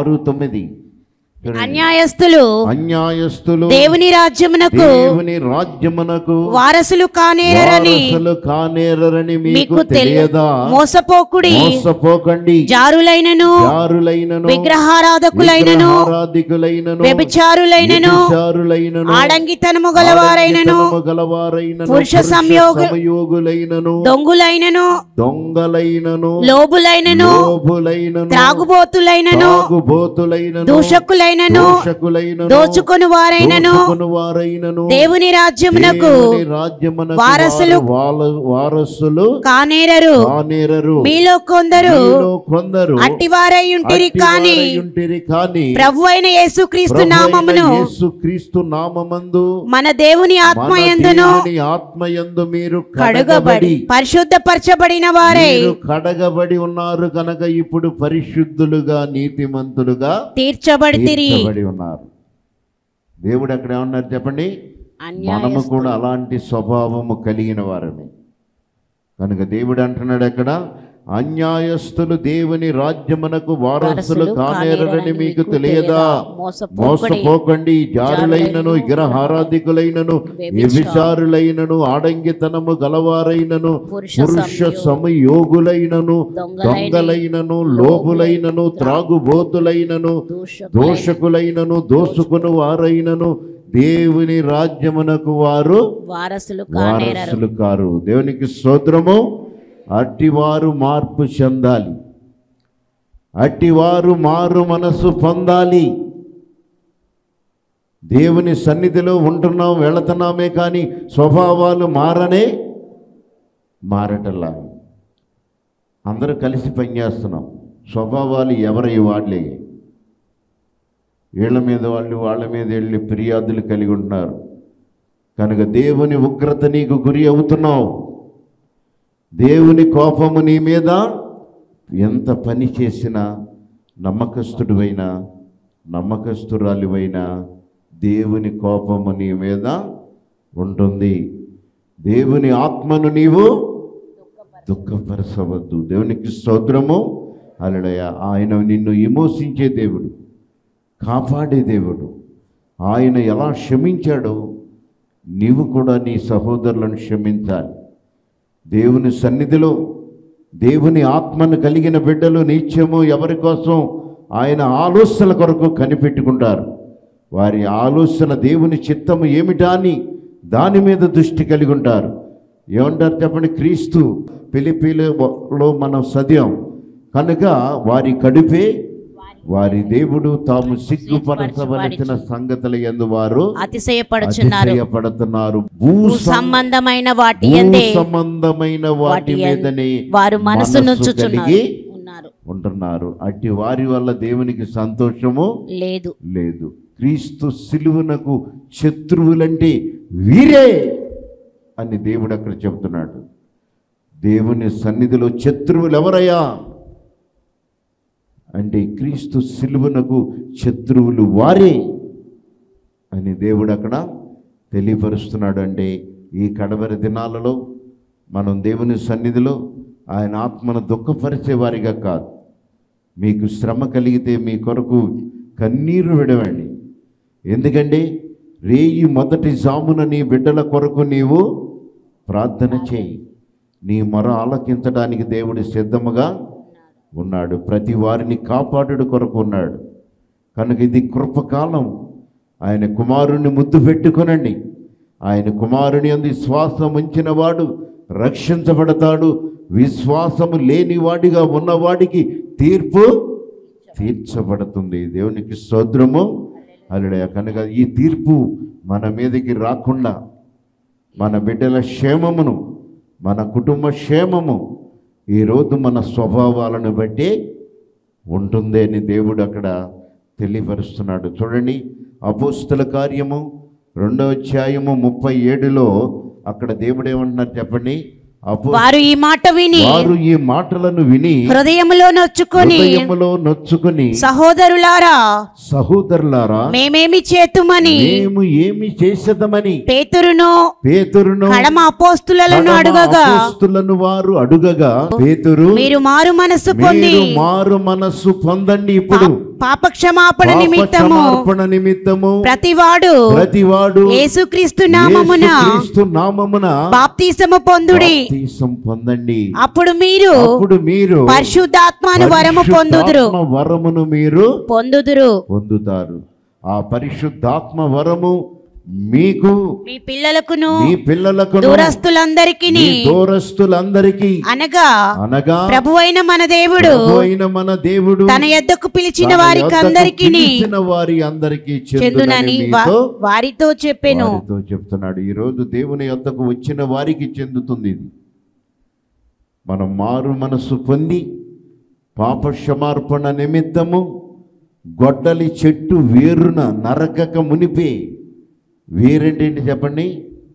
ఆరు తొమ్మిది చూడండి. అన్యాయస్తులు అన్యాయస్తులు దేవుని రాజ్యమునకు దేవుని రాజ్యమునకు వారసులు కానేరని వారసులు కానేరని మీకు మీకు తెలియదా మోసపోకుడి మోసపోకండి జారులైనను జారులైనను విగ్రహారాధకులైనను విగ్రహారాధికులైనను వ్యభిచారులైనను వ్యభిచారులైనను ఆడంగితనము గలవారైనను ఆడంగితనము గలవారైనను పురుష పురుష సంయోగ- సంయోగులైనను దొంగులైనను దొంగలైనను లోబులైనను లోభులైనను త్రాగుబోతులైనను తాగుబోతులైనను దూషకులైనను దోషకులైనను దోచుకొని వారైనను దోచుకొని వారైనను దేవుని రాజ్యమునకు దేవుని రాజ్యమునకు వారసులు- వారు వాల- వారసులు కానేరరు కానేరరు మీలో కొందరు మీలో కొందరు అట్టివారై ఉంటిరి కాని అట్టివారయుంటిరి కాని ప్రభు అయిన యేసుక్రీస్తు ప్రభువైన నామమును యేసుక్రీస్తు నామమందు మన దేవుని మన ఆత్మయందును దేవుని ఆత్మయందు మీరు కడుగబడి కడగబడి పరిశుద్ధపరచబడిన వారై మీరు కడగబడి ఉన్నారు కనుక ఇప్పుడు పరిశుద్ధులుగా నీతిమంతులుగా తీర్చబడితిరి తీర్చబడి ఉన్నారు దేవుడు అక్కడ ఏమన్నారు చెప్పండి మనము కూడా అలాంటి స్వభావము కలిగిన వారమే కనుక దేవుడు అంటున్నాడు అక్కడ అన్యాయస్తులు దేవుని రాజ్యమునకు వారసులు కానేరని మీకు తెలియదా మోసపోకండి జారులైనను విగ్రహారాధికులైనను వ్యభిచారులైనను ఆడంగితనము గలవారైనను పురుష సమయోగులైనను దొంగలైనను లోబులైనను త్రాగుబోతులైనను దోషకులైనను దోసుకుని వారైనను దేవుని రాజ్యమునకు వారు వారసులు వారసులు కారు దేవునికి స్తోత్రము అట్టివారు మార్పు చెందాలి అట్టివారు మారు మనసు పొందాలి దేవుని సన్నిధిలో ఉంటున్నాం వెళుతున్నామే కానీ స్వభావాలు మారనే మారటల్లా అందరూ కలిసి పనిచేస్తున్నాం స్వభావాలు ఎవరి వాళ్ళే వీళ్ళ మీద వాళ్ళు వాళ్ళ మీద వెళ్ళి ఫిర్యాదులు కలిగి ఉంటున్నారు కనుక దేవుని ఉగ్రత నీకు గురి అవుతున్నావు దేవుని కోపము నీ మీద ఎంత పని చేసినా నమ్మకస్తుడివైనా నమ్మకస్తురాలివైనా దేవుని కోపము నీ మీద ఉంటుంది దేవుని ఆత్మను నీవు దుఃఖపరచవద్దు దేవునికి స్తోత్రము అలడయ ఆయన నిన్ను విమోచించే దేవుడు కాపాడే దేవుడు ఆయన ఎలా క్షమించాడో నీవు కూడా నీ సహోదరులను క్షమించాలి దేవుని సన్నిధిలో దేవుని ఆత్మను కలిగిన బిడ్డలు నిత్యము ఎవరి కోసం ఆయన ఆలోచనల కొరకు కనిపెట్టుకుంటారు వారి ఆలోచన దేవుని చిత్తము ఏమిటా అని దాని మీద దృష్టి కలిగి ఉంటారు ఏమంటారు చెప్పండి క్రీస్తు పిలిపిలో మనం సద్యం కనుక వారి కడుపే వారి దేవుడు తాము సిగ్గుపరచవలసిన సంగతుల ఎందు వారు అతిశయపడుచున్నారు అతిశయపడుతున్నారు భూ భూ సంబంధమైన వాటి అందే సంబంధమైన వాటి వాటి యం- మీదనే వారు మనసు మనస్సు నుంచుచున్నారు కలిగి ఉన్నారు ఉంటున్నారు అట్టి వారి వల్ల దేవునికి సంతోషము లేదు లేదు క్రీస్తు సిలువనకు శత్రువులంటే వీరే అని దేవుడు అక్కడ చెబుతున్నాడు దేవుని సన్నిధిలో శత్రువులు ఎవరయ్యా అంటే క్రీస్తు సిలువనకు శత్రువులు వారే అని దేవుడు అక్కడ తెలియపరుస్తున్నాడు అంటే ఈ కడవరి దినాలలో మనం దేవుని సన్నిధిలో ఆయన ఆత్మను దుఃఖపరిచే వారిగా కాదు మీకు శ్రమ కలిగితే మీ కొరకు కన్నీరు విడవండి ఎందుకంటే రేయి మొదటి జామున నీ బిడ్డల కొరకు నీవు ప్రార్థన చేయి నీ మొర ఆలకించడానికి దేవుడు సిద్ధముగా ఉన్నాడు ప్రతి వారిని కాపాడుడు కొరకు ఉన్నాడు కనుక ఇది కృపకాలం ఆయన కుమారుని ముద్దు పెట్టుకొనండి ఆయన కుమారుని అందు విశ్వాసం ఉంచిన వాడు రక్షించబడతాడు విశ్వాసము లేనివాడిగా ఉన్నవాడికి తీర్పు తీర్చబడుతుంది దేవునికి స్తోత్రము అల్లుడే కనుక ఈ తీర్పు మన మీదకి రాకుండా మన బిడ్డల క్షేమమును మన కుటుంబ క్షేమము ఈరోజు మన స్వభావాలను బట్టి ఉంటుంది అని దేవుడు అక్కడ తెలియపరుస్తున్నాడు చూడండి అపోస్తుల కార్యము రెండో అధ్యాయము ముప్పై ఏడులో అక్కడ దేవుడు ఏమంటున్నారు చెప్పండి అపో వారు ఈ మాట విని వారు ఈ మాటలను విని హృదయములో నొచ్చుకొని హృదయములో నొచ్చుకొని సహోదరులారా సహోదరులారా మేమేమి చేతుమని మేము ఏమి చేసేదమని పేతురును పేతురును కడమ అపోస్తులను అడుగగా అపోస్తులను వారు అడుగగా పేతురు మీరు మారు మనస్సు పొంది మీరు మారు మనస్సు పొందండి ఇప్పుడు పాపక్షమాపణ నిమిత్తము పాపక్షమార్పణ నిమిత్తము ప్రతివాడు ప్రతివాడు యేసుక్రీస్తు నామమున యేసుక్రీస్తు నామమున బాప్తిసము పొందుడి బాప్తీసం పొందండి అప్పుడు మీరు అప్పుడు మీరు పరిశుద్ధాత్మను వరము పొందుదురు పరిశుద్ధాత్మ వరమును మీరు పొందుదురు పొందుతారు ఆ పరిశుద్ధాత్మ వరము మీకు మీ పిల్లలకును మీ పిల్లలకు దూరస్తులందరికీ దూరస్తులందరికీ అనగా అనగా ప్రభువైన మన దేవుడు ప్రభు అయిన మన దేవుడు తన ఎద్దకు పిలిచిన తన వారికి యొద్దకు అందరికీ పిలిచిన వారి అందరికీ చెందునని చెందునని వా- మీతో వారితో చెప్పెను వారితో చెప్తున్నాడు ఈ రోజు దేవుని యొద్దకు వచ్చిన వారికి చెందుతుంది ఇది మనం మారు మనసు పొంది పాప క్షమార్పణ నిమిత్తము గొడ్డలి చెట్టు వేరున నరకక మునిపే వేరేంటండి చెప్పండి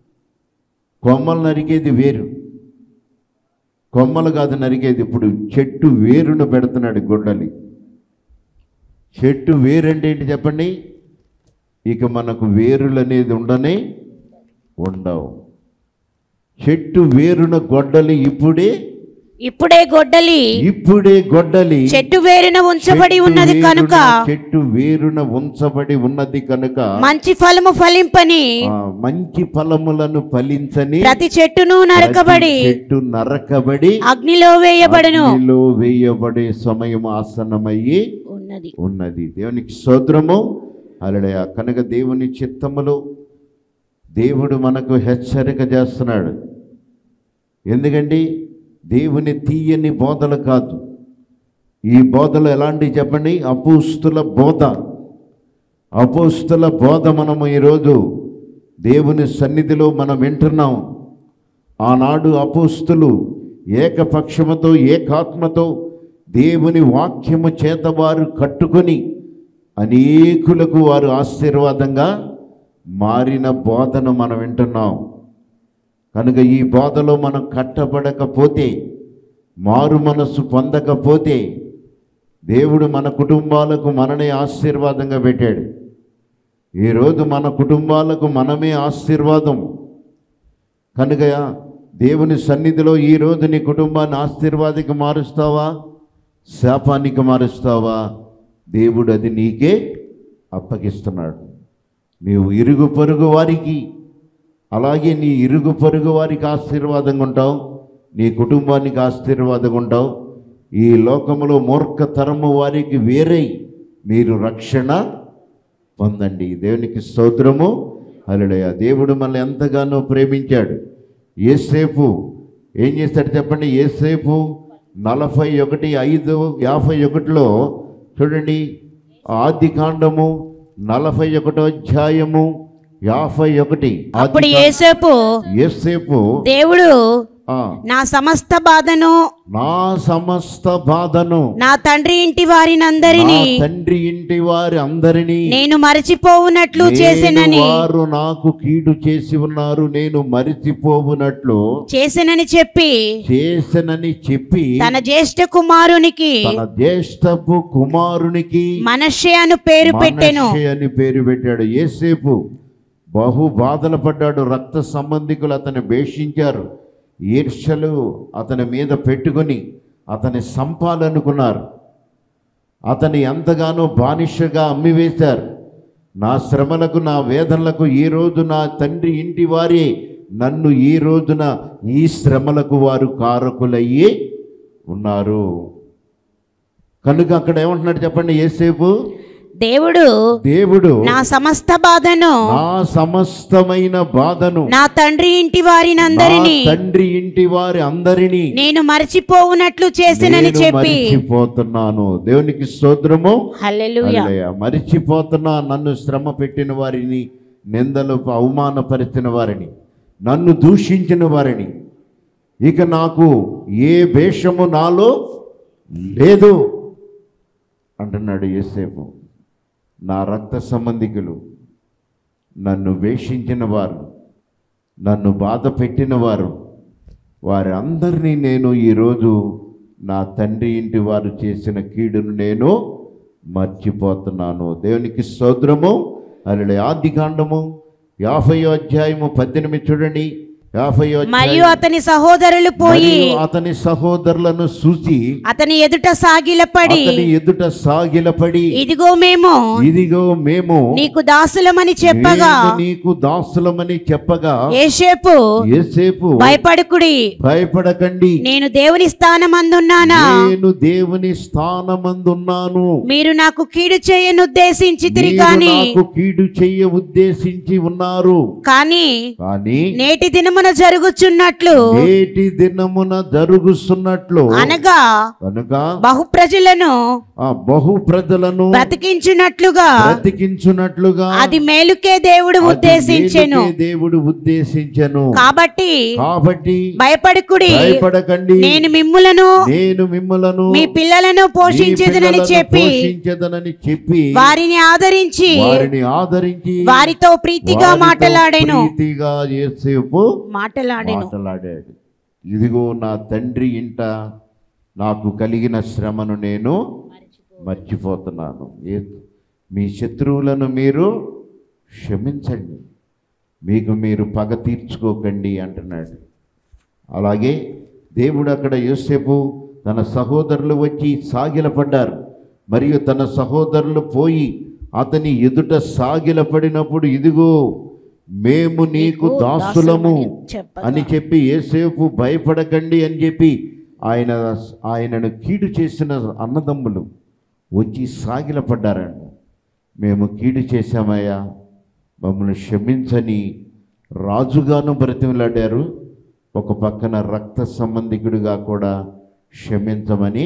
కొమ్మలు నరికేది వేరు కొమ్మలు కాదు నరికేది ఇప్పుడు చెట్టు వేరును పెడుతున్నాడు గొడ్డలి చెట్టు వేరంటే ఏంటి చెప్పండి ఇక మనకు వేరులు అనేది ఉండనే ఉండవు చెట్టు వేరున గొడ్డలి ఇప్పుడే ఇప్పుడే గొడ్డలి ఇప్పుడే గొడ్డలి చెట్టు వేరున ఉంచబడి చెట్టు ఉన్నది వేరున- కనుక చెట్టు వేరున ఉంచబడి ఉన్నది కనుక మంచి ఫలము ఫలింపని ఆ, మంచి ఫలములను ఫలించని ప్రతి చెట్టును నరకబడి ప్రతి చెట్టు నరకబడి అగ్నిలో వేయబడును అగ్నిలో వేయబడే సమయం ఆసనమయ్యి ఉన్నది ఉన్నది దేవునికి స్తోత్రము అలడయ కనుక దేవుని చిత్తములో దేవుడు మనకు హెచ్చరిక చేస్తున్నాడు ఎందుకండి దేవుని తీయని బోధలు కాదు ఈ బోధలు ఎలాంటివి చెప్పండి అపోస్తుల బోధ అపోస్తుల బోధ మనము ఈరోజు దేవుని సన్నిధిలో మనం వింటున్నాం ఆనాడు అపోస్తులు ఏకపక్షముతో ఏకాత్మతో దేవుని వాక్యము చేత వారు కట్టుకొని అనేకులకు వారు ఆశీర్వాదంగా మారిన బోధను మనం వింటున్నాం కనుక ఈ బోధలో మనం కట్టబడకపోతే మారు మనసు పొందకపోతే దేవుడు మన కుటుంబాలకు మననే ఆశీర్వాదంగా పెట్టాడు ఈరోజు మన కుటుంబాలకు మనమే ఆశీర్వాదం కనుక దేవుని సన్నిధిలో ఈరోజు నీ కుటుంబాన్ని ఆశీర్వాదికి మారుస్తావా శాపానికి మారుస్తావా దేవుడు అది నీకే అప్పగిస్తున్నాడు నీవు ఇరుగు పొరుగు వారికి అలాగే నీ ఇరుగు పొరుగు వారికి ఆశీర్వాదంగా ఉంటావు నీ కుటుంబానికి ఆశీర్వాదంగా ఉంటావు ఈ లోకములో మూర్ఖతరము వారికి వేరై మీరు రక్షణ పొందండి దేవునికి స్తోత్రము హల్లెలూయా దేవుడు మనల్ని ఎంతగానో ప్రేమించాడు ఏసేపు ఏం చేస్తాడు చెప్పండి ఏసేపు నలభై ఒకటి ఐదు యాభై ఒకటిలో చూడండి ఆది కాండము నలభై ఒకటో అధ్యాయము యాభై ఒకటి అప్పుడు ఏసేపు ఏసేపు దేవుడు ఆ, నా సమస్త బాధను నా సమస్త బాధను నా తండ్రి ఇంటి నా వారినందరినీ తండ్రి ఇంటి వారి అందరినీ నేను మరచిపోవునట్లు నేను చేసెనని వారు నాకు కీడు చేసి ఉన్నారు నేను మరిచిపోవునట్లు చేసెనని చెప్పి చేసనని చెప్పి తన జ్యేష్ఠ కుమారునికి తన జ్యేష్ఠపు కుమారునికి మనషే అను పేరు పెట్టెను మనష్షే అని పేరు పెట్టాడు ఏసేపు బహు బాధలు పడ్డాడు రక్త సంబంధికులు అతన్ని భేషించారు ఈర్షలు అతని మీద పెట్టుకొని అతని సంపాలనుకున్నారు అతని ఎంతగానో బానిసగా అమ్మివేశారు నా శ్రమలకు నా వేదనలకు ఈ రోజు నా తండ్రి ఇంటి వారే నన్ను ఈ రోజున ఈ శ్రమలకు వారు కారకులయ్యి ఉన్నారు కనుక అక్కడ ఏమంటున్నాడు చెప్పండి ఏసేపు దేవుడు దేవుడు నా సమస్త బాధను నా సమస్తమైన బాధను నా తండ్రి ఇంటి నా వారినందరినీ తండ్రి ఇంటి వారి అందరినీ నేను మరచిపోవునట్లు చేసెనని నేను చెప్పి మరిచిపోతున్నాను దేవునికి స్తోత్రము హల్లెలూయా హల్లెలూయా. మరిచిపోతున్నా నన్ను శ్రమ పెట్టిన వారిని నిందలు అవమానపరిచిన వారిని నన్ను దూషించిన వారిని ఇక నాకు ఏ భేషము నాలో లేదు అంటున్నాడు యేసేపు నా రక్త సంబంధికులు నన్ను వేషించిన వారు నన్ను బాధ పెట్టిన వారు వారి అందరినీ నేను ఈరోజు నా తండ్రి ఇంటి వారు చేసిన కీడును నేను మర్చిపోతున్నాను దేవునికి స్తోత్రము అలా ఆది కాండము యాభై అధ్యాయము పద్దెనిమిది చూడండి యాభై మరియు అతని సహోదరులు పోయి అతని సహోదరులను చూసి అతని ఎదుట సాగిలపడి అతని ఎదుట సాగిలపడి ఇదిగో మేము ఇదిగో మేము నీకు దాసులమని చెప్పగా మేము నీకు దాసులమని చెప్పగా ఏసేపు ఏసేపు భయపడుకుడి భయపడకండి నేను దేవుని స్థానమందున్నానా నేను దేవుని స్థానమందున్నాను మీరు నాకు కీడు చేయనుద్దేశించితిరి మీరు కాని నాకు కీడు చెయ్య ఉద్దేశించి ఉన్నారు కానీ కానీ నేటి దినమున జరుగుచున్నట్లు నేటి దినమున జరుగుతున్నట్లు అనగా కనుక బహు ప్రజలను ఆ బహు ప్రజలను బ్రతికించున్నట్లుగా బ్రతికించున్నట్లుగా అది మేలుకే దేవుడు అది ఉద్దేశించెను మేలుకే దేవుడు ఉద్దేశించను కాబట్టి కాబట్టి భయపడుకుడి భయపడకండి నేను మిమ్ములను నేను మిమ్మలను మీ పిల్లలను పోషించేదనని చెప్పి పోషించదనని చెప్పి వారిని ఆదరించి వారిని ఆదరించి వారితో ప్రీతిగా వారితో మాట్లాడాను ప్రీతిగా యేసేపు మాట్లాడాను మాట్లాడాడు ఇదిగో నా తండ్రి ఇంట నాకు కలిగిన శ్రమను నేను మర్చిపోతున్నాను ఏ- మీ శత్రువులను మీరు క్షమించండి మీకు మీరు పగ తీర్చుకోకండి అంటున్నాడు అలాగే దేవుడు అక్కడ యోసేపు తన సహోదరులు వచ్చి సాగిలపడ్డారు మరియు తన సహోదరులు పోయి అతని ఎదుట సాగిలపడినప్పుడు ఇదిగో మేము నీకు దాసులము చెప్పగా. అని చెప్పి ఏసేపు భయపడకండి అని చెప్పి ఆయన ఆయనను కీడు చేసిన అన్నదమ్ములు వచ్చి సాగిలపడ్డారండి మేము కీడు చేశామయ్యా మమ్మల్ని క్షమించని రాజుగాను బ్రతిమలాడారు ఒక పక్కన రక్త సంబంధికుడిగా కూడా క్షమించమని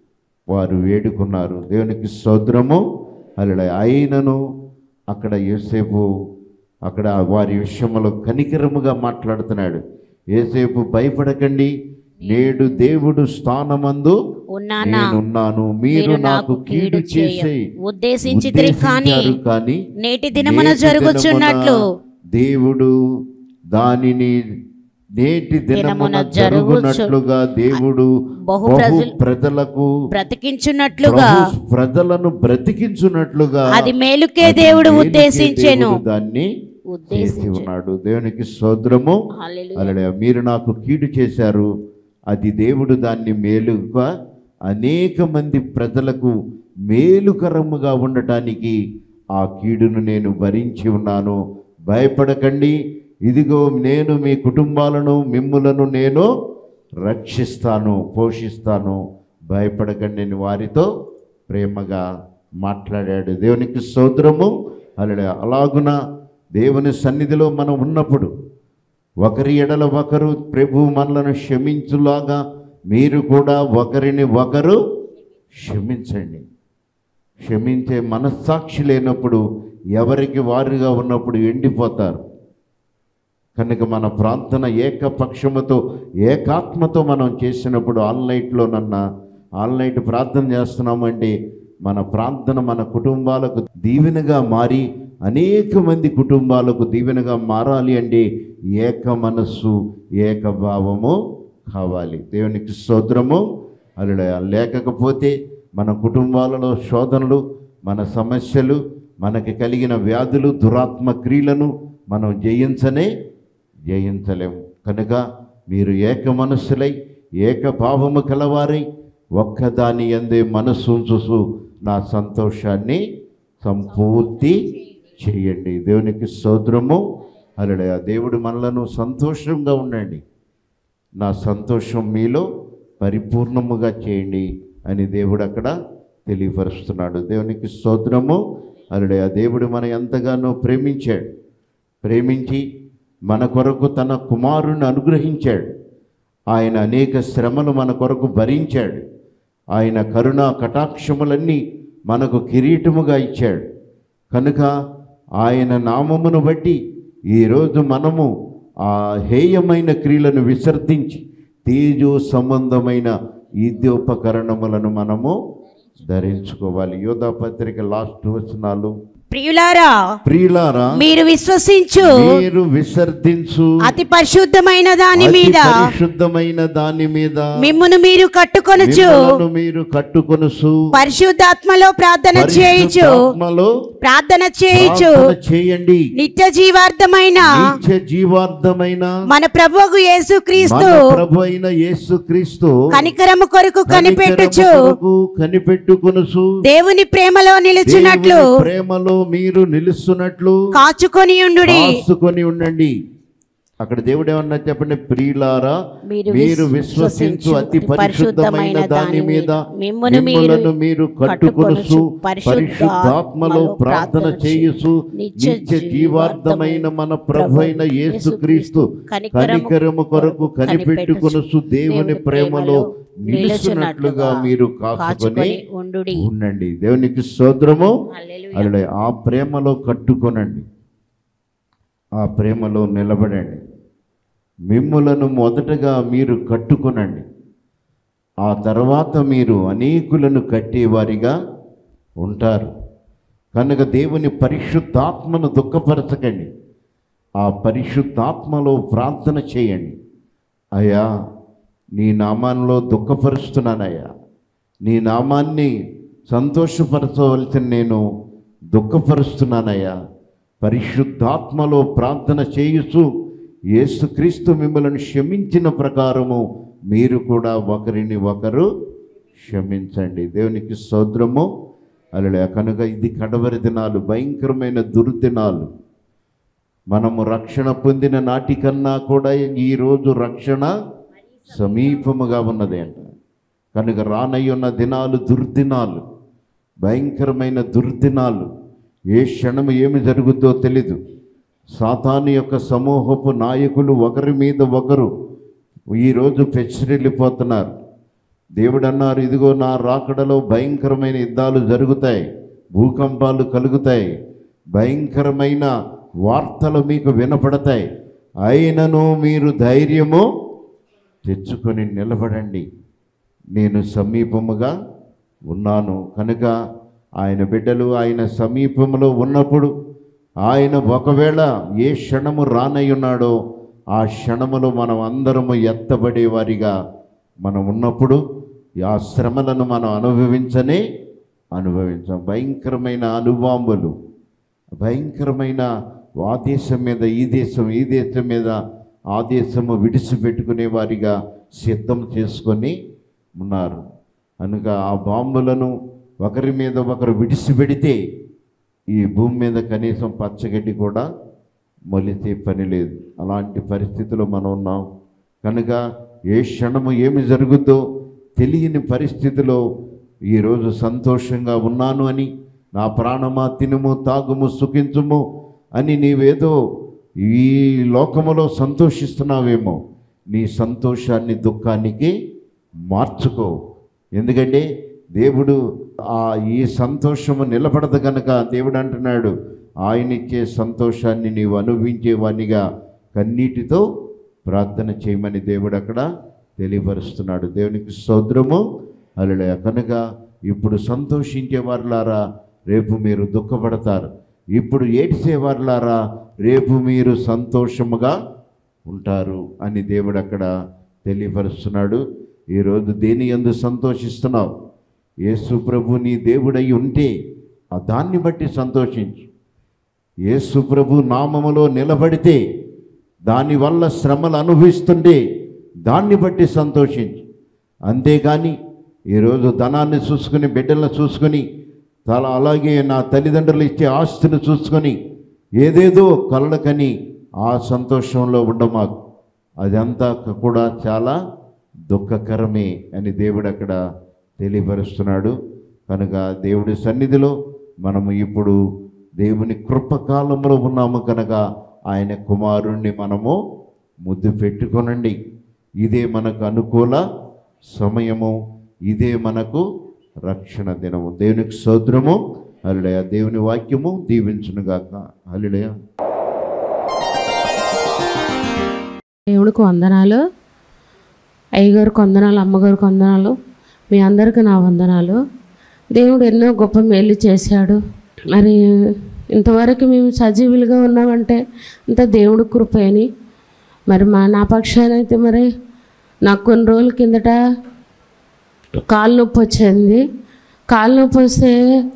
వారు వేడుకున్నారు దేవునికి స్తోత్రము అలా ఆయనను అక్కడ యోసేపు అక్కడ వారి విషయంలో కనికరముగా మాట్లాడుతున్నాడు ఏసేపు భయపడకండి నేడు దేవుడు స్థానమందు ఉన్నానా నేనున్నాను మీరు నాకు కీడు చేసే ఉద్దేశించితిరి కానీ ఉద్దేశించారు కానీ నేటి దినమున నేటి జరుగుచున్నట్లు దినమున దేవుడు దానిని నేటి దినమున దినమున జరుగునట్లుగా దేవుడు బహు బహు ప్రజలు- ప్రజలకు బ్రతికించున్నట్లుగా ప్రభు ప్రజలను బ్రతికించున్నట్లుగా అది మేలుకే అది దేవుడు మేలుకే ఉద్దేశించెను దేవుడు దాన్ని చేసి ఉద్దేశించెను ఉన్నాడు దేవునికి సోదరము హల్లెలూయా. అలడే మీరు నాకు కీడు చేశారు అది దేవుడు దాన్ని మేలుగా అనేక మంది ప్రజలకు మేలుకరముగా ఉండటానికి ఆ కీడును నేను భరించి ఉన్నాను భయపడకండి ఇదిగో నేను మీ కుటుంబాలను మిమ్ములను నేను రక్షిస్తాను పోషిస్తాను భయపడకండి అని వారితో ప్రేమగా మాట్లాడాడు దేవునికి స్తోత్రము అలడే అలాగున దేవుని సన్నిధిలో మనం ఉన్నప్పుడు ఒకరి ఎడల ఒకరు ప్రభు మనలను క్షమించులాగా మీరు కూడా ఒకరిని ఒకరు క్షమించండి క్షమించే మనస్సాక్షి లేనప్పుడు ఎవరికి వారుగా ఉన్నప్పుడు ఎండిపోతారు కనుక మన ప్రార్థన ఏకపక్షముతో ఏకాత్మతో మనం చేసినప్పుడు ఆన్లైన్లోనన్నా ఆన్లైన్ ప్రార్థన చేస్తున్నామంటే మన ప్రార్థన మన కుటుంబాలకు దీవెనగా మారి అనేక మంది కుటుంబాలకు దీవెనగా మారాలి అంటే ఏక మనస్సు ఏకభావము కావాలి దేవునికి స్తోత్రము అలా లేకపోతే మన కుటుంబాలలో శోధనలు మన సమస్యలు మనకి కలిగిన వ్యాధులు దురాత్మ క్రియలను మనం జయించనే జయించలేము కనుక మీరు ఏక మనస్సులై ఏకభావము కలవారై ఒక్కదాని ఎందే మనస్సు ఉంచుసు నా సంతోషాన్ని సంపూర్తి చేయండి దేవునికి స్తోత్రము అలడే ఆ దేవుడు మనలను సంతోషంగా ఉండండి నా సంతోషం మీలో పరిపూర్ణముగా చేయండి అని దేవుడు అక్కడ తెలియపరుస్తున్నాడు దేవునికి స్తోత్రము అలడే ఆ దేవుడు మన ఎంతగానో ప్రేమించాడు ప్రేమించి మన కొరకు తన కుమారుని అనుగ్రహించాడు ఆయన అనేక శ్రమలు మన కొరకు భరించాడు ఆయన కరుణ కటాక్షములన్నీ మనకు కిరీటముగా ఇచ్చాడు కనుక ఆయన నామమును బట్టి ఈరోజు మనము ఆ హేయమైన క్రియలను విసర్జించి తేజో సంబంధమైన ఈద్యోపకరణములను మనము ధరించుకోవాలి యోధా పత్రిక లాస్ట్ వచనాలు ప్రియులారా ప్రియులారా మీరు విశ్వసించు మీరు విసర్జించు అతి పరిశుద్ధమైన దాని అతి మీద పరిశుద్ధమైన దాని మీద మిమ్మును మీరు కట్టుకొనుచు మిమ్మలను మీరు కట్టుకొనుసు పరిశుద్ధాత్మలో ప్రార్థన చేయుచు పరిశుద్ధాత్మలో ప్రార్థన చేయుచు ప్రార్థన చేయండి నిత్య జీవార్థమైన నిత్య జీవార్థమైన మన ప్రభువు యేసు క్రీస్తు మన ప్రభు అయిన యేసు క్రీస్తు కనికరము కొరకు కనిపెట్టుచు కనిపెట్టుకొనుసు దేవుని ప్రేమలో నిలుచున్నట్లు దేవుని ప్రేమలో మీరు నిలుస్తున్నట్లు కాచుకొని ఉండుడి కాసుకొని ఉండండి అక్కడ దేవుడు ఏమన్నా చెప్పండి ప్రియులారా మీరు మీరు విశ్వసించు విశ్వసించు అతి పరిశుద్ధమైన దాని మీద మిమ్మును మీరు మిమ్ములను మీరు కట్టుకొనుసు కట్టుకొనుచు పరిశుద్ధాత్మలో ప్రార్థన చేయుచు నిత్య నిత్య జీవార్థమైన మన ప్రభు అయిన యేసు క్రీస్తు కనికరము కొరకు కనిపెట్టుకొనుసు దేవుని ప్రేమలో నిలుచున్నట్లుగా మీరు కాసుకొని కాచుకొని ఉండుడి ఉండండి దేవునికి స్తోత్రము హల్లెలూయా. అలా ఆ ప్రేమలో కట్టుకొనండి ఆ ప్రేమలో నిలబడండి మిమ్ములను మొదటగా మీరు కట్టుకొనండి ఆ తర్వాత మీరు అనేకులను కట్టేవారిగా ఉంటారు కనుక దేవుని పరిశుద్ధాత్మను దుఃఖపరచకండి ఆ పరిశుద్ధాత్మలో ప్రార్థన చేయండి అయ్యా నీ నామాల్లో దుఃఖపరుస్తున్నానయ్యా నీ నామాన్ని సంతోషపరచవలసిన నేను దుఃఖపరుస్తున్నానయ్యా పరిశుద్ధాత్మలో ప్రార్థన చేయుచు యేసుక్రీస్తు మిమ్మల్ని క్షమించిన ప్రకారము మీరు కూడా ఒకరిని ఒకరు క్షమించండి దేవునికి సౌద్రము అలలే కనుక ఇది కడవరి దినాలు భయంకరమైన దుర్దినాలు మనము రక్షణ పొందిన నాటికన్నా కూడా ఈరోజు రక్షణ సమీపముగా ఉన్నది అంట కనుక రానయ్యున్న దినాలు దుర్దినాలు భయంకరమైన దుర్దినాలు ఏ క్షణము ఏమి జరుగుద్దో తెలీదు సాతాను యొక్క సమూహపు నాయకులు ఒకరి మీద ఒకరు ఈరోజు పెచ్చరిల్లిపోతున్నారు దేవుడు అన్నారు ఇదిగో నా రాకడలో భయంకరమైన యుద్ధాలు జరుగుతాయి భూకంపాలు కలుగుతాయి భయంకరమైన వార్తలు మీకు వినపడతాయి అయినను మీరు ధైర్యము తెచ్చుకొని నిలబడండి నేను సమీపముగా ఉన్నాను కనుక ఆయన బిడ్డలు ఆయన సమీపంలో ఉన్నప్పుడు ఆయన ఒకవేళ ఏ క్షణము రానై ఉన్నాడో ఆ క్షణములో మనం అందరము ఎత్తబడేవారిగా మనం ఉన్నప్పుడు ఆ శ్రమలను మనం అనుభవించనే అనుభవించాం భయంకరమైన అనుబాంబులు భయంకరమైన ఆ దేశం మీద ఈ దేశం ఈ దేశం మీద ఆ దేశము విడిచిపెట్టుకునే వారిగా సిద్ధం చేసుకొని ఉన్నారు కనుక ఆ బాంబులను ఒకరి మీద ఒకరు విడిచిపెడితే ఈ భూమి మీద కనీసం పచ్చగడ్డి కూడా మొలితే పని లేదు అలాంటి పరిస్థితిలో మనం ఉన్నాం కనుక ఏ క్షణము ఏమి జరుగుద్దో తెలియని పరిస్థితిలో ఈరోజు సంతోషంగా ఉన్నాను అని నా ప్రాణమా తినుము తాగుము సుఖించుము అని నీవేదో ఈ లోకములో సంతోషిస్తున్నావేమో నీ సంతోషాన్ని దుఃఖానికి మార్చుకో ఎందుకంటే దేవుడు ఆ ఈ సంతోషము నిలబడదు కనుక దేవుడు అంటున్నాడు ఆయన ఇచ్చే సంతోషాన్ని నీవు అనుభవించేవానిగా కన్నీటితో ప్రార్థన చేయమని దేవుడు అక్కడ తెలియపరుస్తున్నాడు దేవునికి సౌద్రము అలడే కనుక ఇప్పుడు సంతోషించే వారులారా రేపు మీరు దుఃఖపడతారు ఇప్పుడు ఏడ్చే వారులారా రేపు మీరు సంతోషముగా ఉంటారు అని దేవుడు అక్కడ తెలియపరుస్తున్నాడు ఈరోజు దేని ఎందు సంతోషిస్తున్నావు యేసు ప్రభు నీ దేవుడై ఉంటే ఆ దాన్ని బట్టి సంతోషించు యేసు ప్రభు నామములో నిలబడితే దానివల్ల శ్రమలు అనుభవిస్తుంటే దాన్ని బట్టి సంతోషించు అంతేగాని ఈరోజు ధనాన్ని చూసుకుని బిడ్డలను చూసుకొని చాలా అలాగే నా తల్లిదండ్రులు ఇచ్చే ఆస్తిని చూసుకొని ఏదేదో కలలకని ఆ సంతోషంలో ఉండమాకు అదంతా కూడా చాలా దుఃఖకరమే అని దేవుడు అక్కడ తెలియపరుస్తున్నాడు కనుక దేవుడి సన్నిధిలో మనము ఇప్పుడు దేవుని కృపకాలంలో ఉన్నాము కనుక ఆయన కుమారుణ్ణి మనము ముద్దు పెట్టుకొనండి ఇదే మనకు అనుకూల సమయము ఇదే మనకు రక్షణ దినము దేవునికి సోద్రము హలిడయ దేవుని వాక్యము దీవించునుగాక హలిడయ దేవుడికి వందనాలు అయ్యగారికి వందనాలు అమ్మగారికి వందనాలు మీ అందరికీ నా వందనాలు దేవుడు ఎన్నో గొప్ప మేలు చేశాడు మరి ఇంతవరకు మేము సజీవులుగా ఉన్నామంటే అంత దేవుడి కృప అని మరి మా నా పక్షాన అయితే మరి నాకు కొన్ని రోజుల కిందట కాలు నొప్పి వచ్చింది కాలు నొప్పి వస్తే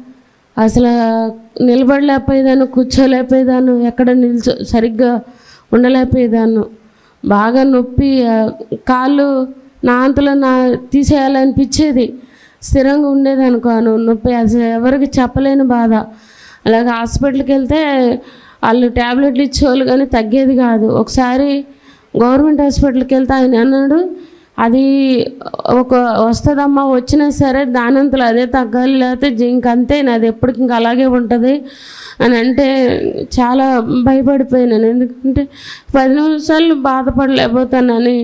అసలు నిలబడలేకపోయేదాన్ని కూర్చోలేకపోయేదాన్ని ఎక్కడ నిల్చో సరిగ్గా ఉండలేకపోయేదాన్ని బాగా నొప్పి ఆ, కాళ్ళు నా అంతలో నా తీసేయాలనిపించేది స్థిరంగా ఉండేది అనుకోను నొప్పి అసలు ఎవరికి చెప్పలేని బాధ అలాగే హాస్పిటల్కి వెళ్తే వాళ్ళు ట్యాబ్లెట్లు ఇచ్చేవాళ్ళు కానీ తగ్గేది కాదు ఒకసారి గవర్నమెంట్ హాస్పిటల్కి వెళ్తే ఆయన అన్నాడు అది ఒక వస్తుందమ్మా వచ్చినా సరే దానంతలో అదే తగ్గాలి లేకపోతే జీ- ఇంక అంతే అది ఎప్పటికి ఇంక అలాగే ఉంటుంది అని అంటే చాలా భయపడిపోయినాను ఎందుకంటే పది నిమిషాలు బాధపడలేకపోతానని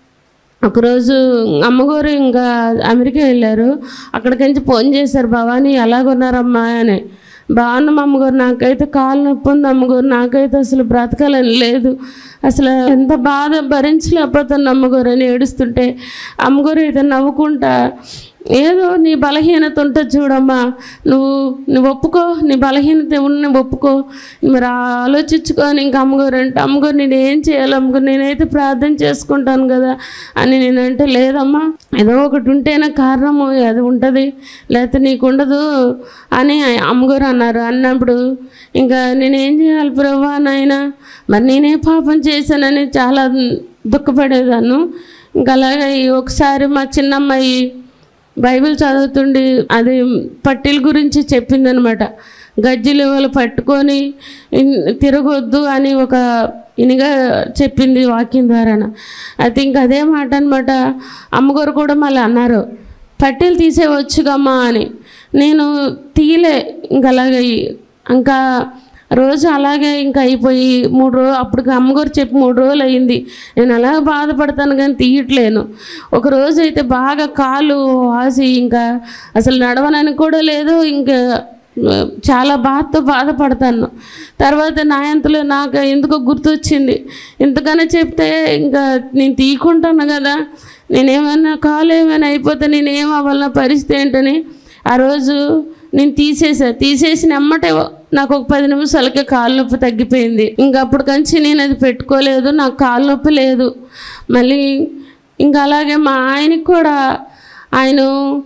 ఒకరోజు అమ్మగారు ఇంకా అమెరికా వెళ్ళారు అక్కడికి ఫోన్ చేశారు భవానీ ఎలాగున్నారమ్మా అని బాగున్నాం అమ్మగారు నాకైతే కాలు నొప్పి ఉంది అమ్మగారు నాకైతే అసలు బ్రతకాలని లేదు అసలు ఎంత బాధ భరించలేకపోతాను అమ్మగారు అని ఏడుస్తుంటే అమ్మగారు అయితే నవ్వుకుంటా ఏదో నీ బలహీనత ఉంటుంది చూడమ్మా నువ్వు నువ్వు ఒప్పుకో నీ బలహీనత ఉన్న ఒప్పుకో మరి ఆలోచించుకొని ఇంకా అమ్మగారు అంటే అమ్మగారు నేను ఏం చేయాలి అమ్మగారు నేనైతే ప్రార్థన చేసుకుంటాను కదా అని నేనంటే లేదమ్మా ఏదో ఒకటి ఉంటేనే కారణము అది ఉంటుంది లేకపోతే నీకు ఉండదు అని అమ్మగారు అన్నారు అన్నప్పుడు ఇంకా నేనేం చేయాలి ప్రభా నాయన మరి నేనే పాపం చేశానని చాలా దుఃఖపడేదాన్ని ఇంకా అలాగే ఈ ఒకసారి మా చిన్నమ్మాయి బైబిల్ చదువుతుండి అది పట్టీల గురించి చెప్పిందనమాట గజ్జలు వాళ్ళు పట్టుకొని ఇన్- తిరగొద్దు అని ఒక ఇనిగా చెప్పింది వాక్యం ద్వారాన అయితే ఇంక అదే మాట అనమాట అమ్మగారు కూడా మళ్ళీ అన్నారు పట్టీలు తీసేవచ్చుగమ్మా అని నేను తీయలే ఇంక అలాగే ఇంకా రోజు అలాగే ఇంకా అయిపోయి మూడు రోజు అప్పుడు అమ్మగారు చెప్పి మూడు రోజులు అయింది నేను అలాగే బాధపడతాను కానీ తీయట్లేను ఒక రోజు అయితే బాగా కాలు వాసి ఇంకా అసలు నడవనని కూడా లేదు ఇంకా ఆ, చాలా బాధతో బాధపడతాను తర్వాత నా అంతలో నాకు ఎందుకో గుర్తొచ్చింది ఇంతకన్నా చెప్తే ఇంకా నేను తీయకుంటాను కదా నేనేమన్నా కాలు ఏమైనా అయిపోతే నేనేం అవ్వాలన్న పరిస్థితి ఏంటని ఆ రోజు నేను తీసేసా తీసేసిన ఎమ్మటే నాకు ఒక పది నిమిషాలకే కాలు నొప్పి తగ్గిపోయింది ఇంకా అప్పుడు కంచి నేను అది పెట్టుకోలేదు నాకు కాలు నొప్పి లేదు మళ్ళీ ఇంకా అలాగే మా ఆయనకి కూడా ఆయన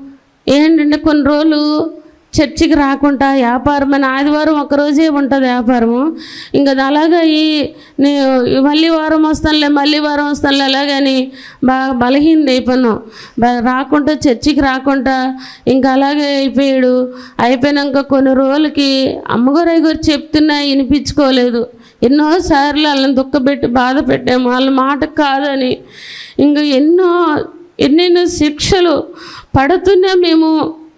ఏంటంటే కొన్ని రోజులు చర్చికి రాకుండా వ్యాపారం అని ఆదివారం ఒకరోజే ఉంటుంది వ్యాపారము ఇంకా అది అలాగే ఈ నే- మళ్ళీ వారం వస్తానులే మళ్ళీ వారం వస్తానులే అలాగని బాగా బలహీన అయిపోయాను బా- రాకుండా చర్చికి రాకుండా ఇంకా అలాగే అయిపోయాడు అయిపోయినాక కొన్ని రోజులకి అమ్మగారు అయ్యగారు చెప్తున్నా వినిపించుకోలేదు ఎన్నోసార్లు వాళ్ళని దుఃఖపెట్టి బాధ పెట్టాము వాళ్ళ మాట కాదని ఇంకా ఎన్నో ఎన్నెన్నో శిక్షలు పడుతున్నా మేము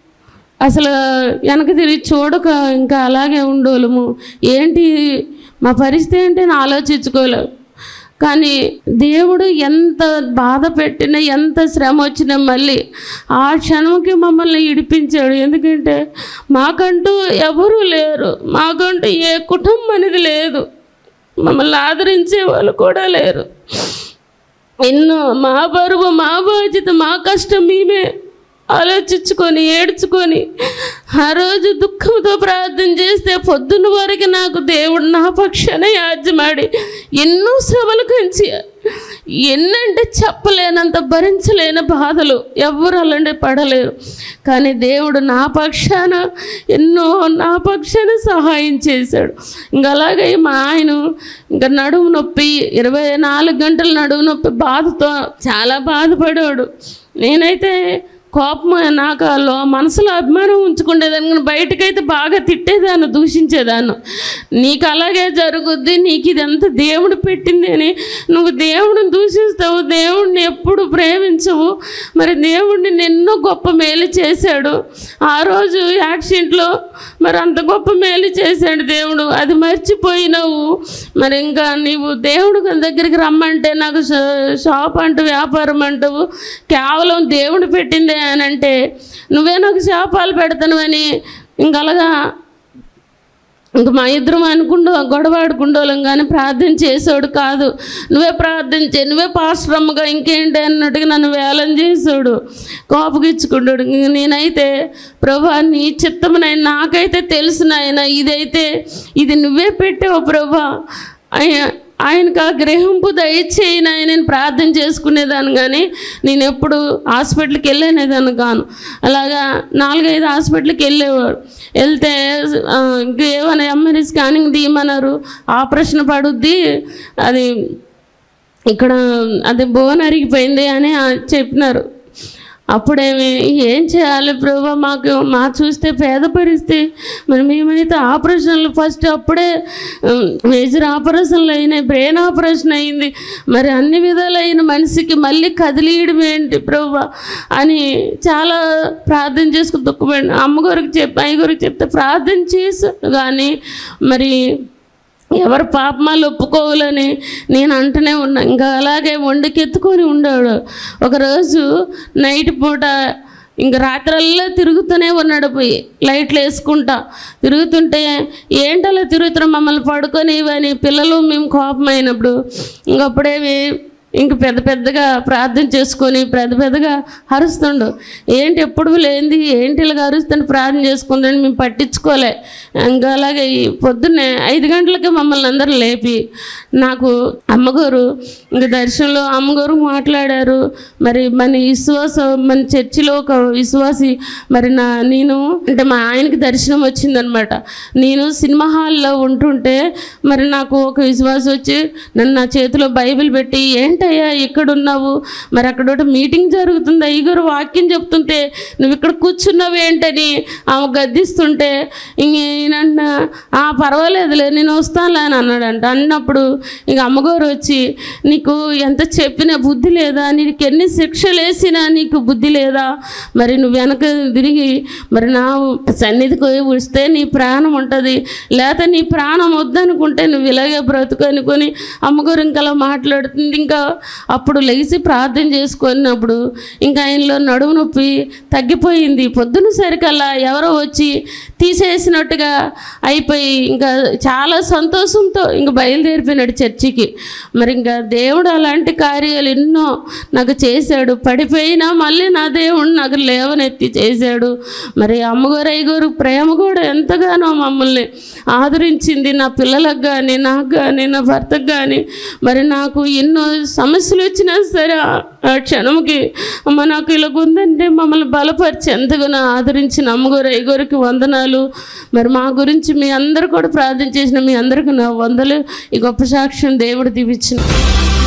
అసలు వెనక తిరిగి చూడక ఇంకా అలాగే ఉండోలము ఏంటి మా పరిస్థితి ఏంటి అని ఆలోచించుకోలేము కానీ దేవుడు ఎంత బాధ పెట్టినా ఎంత శ్రమ వచ్చినా మళ్ళీ ఆ క్షణంకి మమ్మల్ని ఇడిపించాడు ఎందుకంటే మాకంటూ ఎవరూ లేరు మాకంటూ ఏ కుటుంబం అనేది లేదు మమ్మల్ని ఆదరించే వాళ్ళు కూడా లేరు ఎన్నో మా బరువు మా బాధ్యత మా కష్టం మేమే ఆలోచించుకొని ఏడ్చుకొని ఆ రోజు దుఃఖంతో ప్రార్థన చేస్తే పొద్దున్న వరకు నాకు దేవుడు నా పక్షాన యాజ్యమాడి ఎన్నో శ్రమలు కంచి ఎన్నంటే చెప్పలేనంత భరించలేని బాధలు ఎవ్వరు అలాంటి పడలేరు కానీ దేవుడు నా పక్షాన ఎన్నో నా పక్షాన సహాయం చేశాడు ఇంకా అలాగే మా ఆయన ఇంకా నడుము నొప్పి ఇరవై నాలుగు గంటల నడుము నొప్పి బాధతో చాలా బాధపడాడు నేనైతే కోపం నాకు లో మనసులో అభిమానం ఉంచుకునేదాన్ని కానీ బయటకైతే బాగా తిట్టేదాన్ని దూషించేదాన్ని నీకు అలాగే జరుగుద్ది నీకు ఇదంతా దేవుడు పెట్టింది అని నువ్వు దేవుడిని దూషిస్తావు దేవుడిని ఎప్పుడు ప్రేమించవు మరి దేవుడిని ఎన్నో గొప్ప మేలు చేశాడు ఆ రోజు యాక్సిడెంట్లో మరి అంత గొప్ప మేలు చేశాడు దేవుడు అది మర్చిపోయినావు మరి ఇంకా నీవు దేవుడు దగ్గరికి రమ్మంటే నాకు షా- షాప్ అంటూ వ్యాపారం అంటావు కేవలం దేవుడు పెట్టిందే అని అంటే నువ్వే నాకు శాపాలు పెడతాను అని ఇంక అలాగా ఇంక మా ఇద్దరం అనుకుంటూ గొడవ ఆడుకుంటోళ్ళం కానీ ప్రార్థన చేసాడు కాదు నువ్వే ప్రార్థన చే నువ్వే పాశ్రమగా ఇంకేంటి అన్నట్టుగా నన్ను వేలం చేసాడు కోపగిచ్చుకుంటాడు ఇంక నేనైతే ప్రభా నీ చిత్తమునైనా నాకైతే తెలుసు నాయన ఇదైతే ఇది నువ్వే పెట్టావు ప్రభా అయ్యా ఆయనకు ఆ గ్రహింపు దయచేయి నాయన నేను ప్రార్థన చేసుకునేదాన్ని కానీ నేను ఎప్పుడు హాస్పిటల్కి వెళ్ళనేదాన్ని కాను అలాగా నాలుగైదు హాస్పిటల్కి వెళ్ళేవాడు వెళ్తే ఆ, ఇంక ఏమైనా ఎంఆర్ఐ స్కానింగ్ తీయమన్నారు ఆపరేషన్ పడుద్ది అది ఇక్కడ అది బోన్ అరిగిపోయింది అని ఆ చెప్పినారు అప్పుడేమి ఏం చేయాలి ప్రభా మాకు మా చూస్తే పేద పరిస్థితి మరి మేమైతే ఆపరేషన్లు ఫస్ట్ అప్పుడే ఉమ్, మేజర్ ఆపరేషన్లు అయినాయి బ్రెయిన్ ఆపరేషన్ అయింది మరి అన్ని విధాలైన మనిషికి మళ్ళీ కదిలీయడం ఏంటి ప్రభా అని చాలా ప్రార్థన చేసుకుని దుఃఖపడి అమ్మగారికి చెప్పి అయ్యగారికి చెప్తే ప్రార్థన చేశాను కానీ మరి ఎవరు పాపమాలు ఒప్పుకోవాలని నేను అంటూనే ఉన్నా ఇంకా అలాగే వండుకెత్తుకొని ఉండాడు ఒకరోజు నైట్ పూట ఇంక రాత్రల్లా తిరుగుతూనే ఉన్నాడు పోయి లైట్లు వేసుకుంటా తిరుగుతుంటే ఏంటలా తిరుగుతున్నాం మమ్మల్ని పడుకొని ఇవని పిల్లలు మేము కోపమైనప్పుడు ఇంకప్పుడేమి ఇంక పెద్ద పెద్దగా ప్రార్థన చేసుకొని పెద్ద పెద్దగా అరుస్తుండు ఏంటి ఎప్పుడు లేనిది ఏంటి ఇలాగ అరుస్తుంటే ప్రార్థన చేసుకుందని మేము పట్టించుకోలే ఇంకా అలాగే ఈ పొద్దున్నే ఐదు గంటలకి మమ్మల్ని అందరూ లేపి నాకు అమ్మగారు ఇంక దర్శనంలో అమ్మగారు మాట్లాడారు మరి మన విశ్వాసం మన చర్చిలో ఒక విశ్వాసి మరి నా నేను అంటే మా ఆయనకి దర్శనం వచ్చిందనమాట నేను సినిమా హాల్లో ఉంటుంటే మరి నాకు ఒక విశ్వాసం వచ్చి నన్ను నా చేతిలో బైబిల్ పెట్టి ఏంటయ్యా ఇక్కడ ఉన్నావు మరి అక్కడ ఒకటి మీటింగ్ జరుగుతుంది అయ్యగారు వాక్యం చెప్తుంటే నువ్వు ఇక్కడ కూర్చున్నావు ఏంటని ఆమె గద్దిస్తుంటే ఇంకేనంట ఆ పర్వాలేదులే నేను వస్తానులే అని అన్నాడంట అన్నప్పుడు ఇంక అమ్మగారు వచ్చి నీకు ఎంత చెప్పినా బుద్ధి లేదా నీకు ఎన్ని శిక్షలు వేసినా నీకు బుద్ధి లేదా మరి నువ్వు వెనక తిరిగి మరి నా సన్నిధికి వస్తే నీ ప్రాణం ఉంటుంది లేకపోతే నీ ప్రాణం వద్దనుకుంటే నువ్వు ఇలాగే బ్రతుకు అనుకొని అమ్మగారు ఇంకా అలా మాట్లాడుతుంది ఇంకా అప్పుడు లేచి ప్రార్థన చేసుకున్నప్పుడు ఇంకా ఆయనలో నడుము నొప్పి తగ్గిపోయింది పొద్దున సరికల్లా ఎవరో వచ్చి తీసేసినట్టుగా అయిపోయి ఇంకా చాలా సంతోషంతో ఇంకా బయలుదేరిపోయినాడు చర్చికి మరి ఇంకా దేవుడు అలాంటి కార్యాలు ఎన్నో నాకు చేశాడు పడిపోయినా మళ్ళీ నా దేవుడు నాకు లేవనెత్తి చేశాడు మరి అమ్మగారు అయ్యగారు ప్రేమ కూడా ఎంతగానో మమ్మల్ని ఆదరించింది నా పిల్లలకు కానీ నాకు కానీ నా భర్తకు కానీ మరి నాకు ఎన్నో సమస్యలు వచ్చినా సరే ఆ- ఆ క్షణంకి అమ్మ నాకు ఇలా ఉందంటే మమ్మల్ని బలపరిచి ఎంతగానో ఆదరించిన అమ్మగారు అయ్యగారికి వందనాలు మరి మా గురించి మీ అందరూ కూడా ప్రార్థన చేసిన మీ అందరికీ నా వందలు ఈ గొప్ప సాక్ష్యం దేవుడు దీవించిన